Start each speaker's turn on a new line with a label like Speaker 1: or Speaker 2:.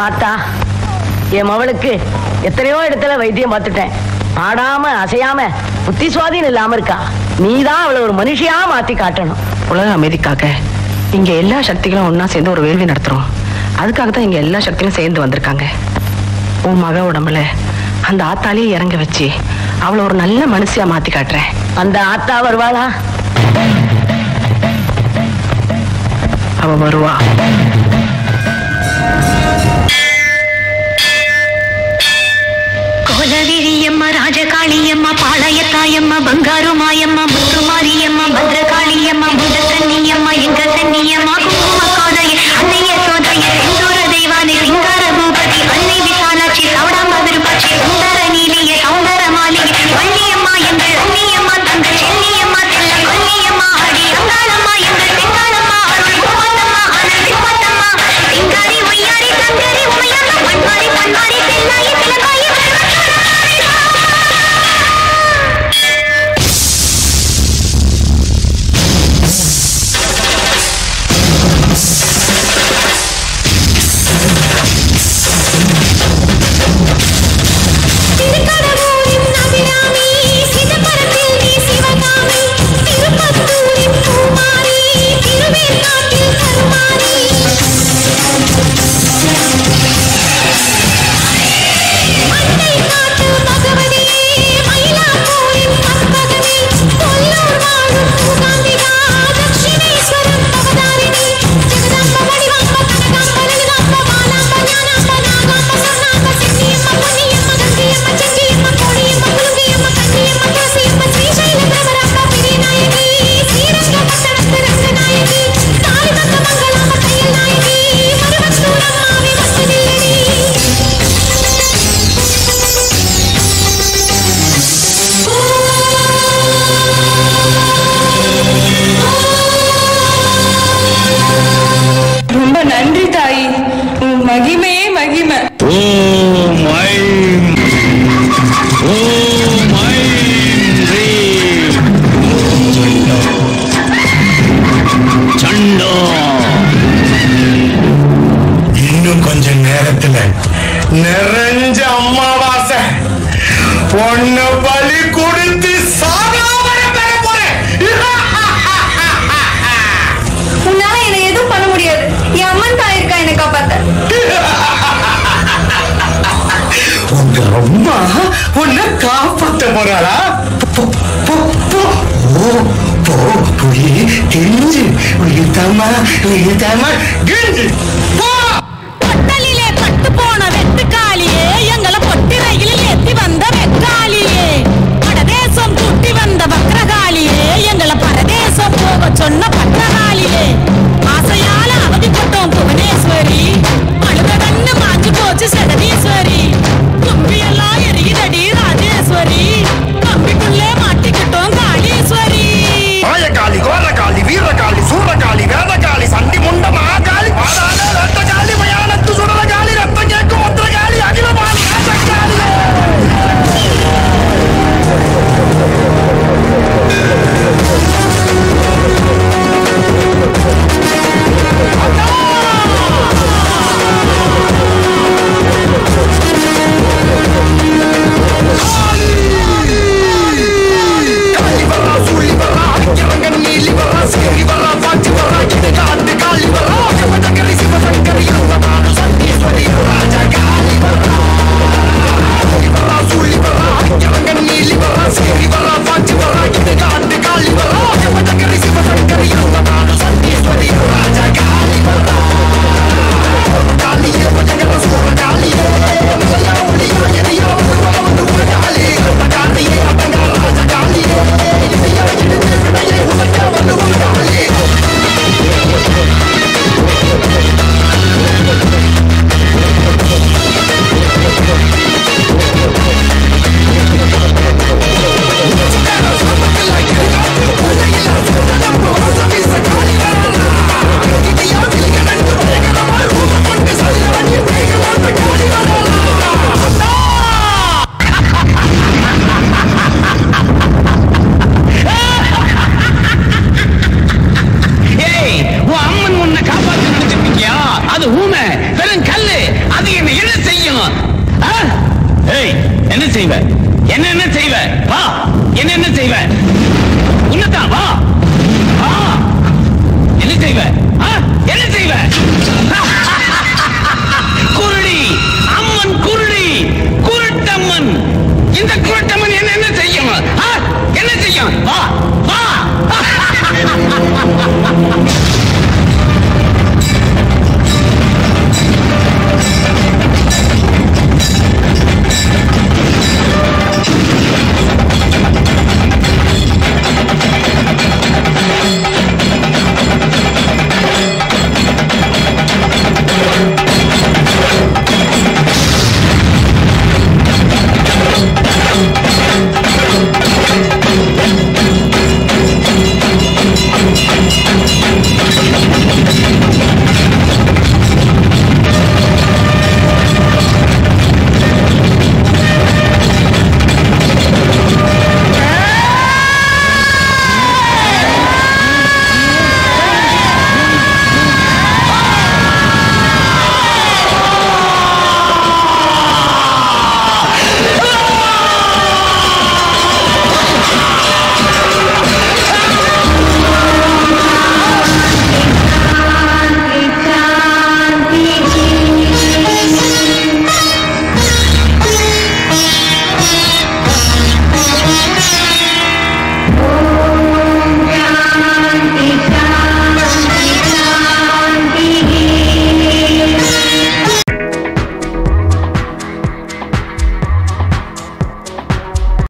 Speaker 1: ஆத்தா என் மவளுக்கு எத்தனையோ இடத்துல வைத்தியம் பார்த்துட்டேன் ஆடாம அசையாம புத்தி சுவாதீனம் இல்லாம இருக்கா நீதான் அவளை ஒரு மனுஷியா மாத்தி காட்டணும்
Speaker 2: உலக அமைதிக்காக இங்க எல்லா சக்திகளும் ஒண்ணா சேர்ந்து ஒரு வேள்வி நடத்துறோம் அதுக்காக தான் இங்க எல்லா சக்திகளும் சேர்ந்து வந்திருக்காங்க உன் மக உடம்புல அந்த ஆத்தாலேயே இறங்க வச்சு அவளை ஒரு நல்ல மனுஷியா மாத்தி காட்டுறேன்
Speaker 1: அந்த ஆத்தா வருவாளா
Speaker 2: அவ வருவா
Speaker 3: கோலவிழியம்மா ராஜகாளியம்மா பாளையத்தாயம்மா பங்காரு மாயம்மா முத்துமாரியம்மா பத்ரகாளியம்மா முத சன்னியம்மா எங்க சன்னியம்மா குங்கும கோதைய அன்னைய சோதைய செந்தூர தெய்வானை சிங்கார பூபதி அன்னை விசாலாட்சி சௌடாம்ப விருப்பாட்சி சுந்தர நீலிய சௌந்தர மாளிகை வள்ளியம்மா எங்க அன்னியம்மா தங்க செல்லியம்மா தெல்ல கொல்லியம்மா அடி அங்காளம்மா எங்க செங்காளம்மா அருள் முப்பத்தம்மா அருள் முப்பத்தம்மா சிங்காரி ஒய்யாரி தங்கரி உமையம்மா பண்பாரி பண்பாரி தெல்லாயி திலகாயி திருக்கடவூரின் அபிராமி சிதம்பரத்தில் நீ சிவகாமி திருப்பத்தூரின் பூமாரி திருவேற்காட்டில் கருமாரி மண்டை காட்டு பகவதியே மயிலாப்பூரின் கற்பகமே கொல்லூர் வாழும் மூகாம்பிகா தட்சிணேஸ்வரம் அவதாரிணி ஜெகதம்ப வடிவாம்ப கனகாம்ப லலிதாம்ப மாலாம்ப ஞானாம்ப நாகாம்ப சொர்ணாம்ப சென்னியம்மா பொன்னியம்மா கங்கையம்மா செஞ்சியம்மா கோடியம்மா குலுங்கியம்மா கன்னியம்மா துளசியம்மா ஸ்ரீசைல பிரபராம்ப பிரியநாயகி ஸ்ரீரங்க பட்டணத்து ரங்கநாயகி தாலிபந்த மங்களாம்ப தையல் நாயகி மருவத்தூரம்மாவே வசதில்லடி
Speaker 4: ரொம்ப நன்றி தாயி உன் மகிமையே மகிமை
Speaker 5: ஓம் ஐம் ஓம் ஐம் ரீம் சண்டோ
Speaker 6: இன்னும் கொஞ்ச நேரத்துல நிறைஞ்ச அம்மாவாசை பொண்ணு பலி கொடுத்து சாகாவரம் பெற போறேன்
Speaker 4: உன்னால என்னை எதுவும் பண்ண முடியாது என் அம்மன் தாய் இருக்கா என்னை காப்பாத்த
Speaker 6: உங்க அம்மா உன்னை காப்பாத்த போறாளா போ, போ, போ. ஓ, போ, போய் தெரிஞ்சு உயிர்த்தாமா உயிர்த்தாமா கெஞ்சு போ
Speaker 3: பட்டலிலே பட்டு போன வெட்டுக்காளியே எங்களை பொட்டி ரயிலில் ஏத்தி வந்த வெட்டாளியே படதேசம் கூட்டி வந்த பக்ரகாளியே எங்களை பரதேசம் போக சொன்ன பத்திரகாளியே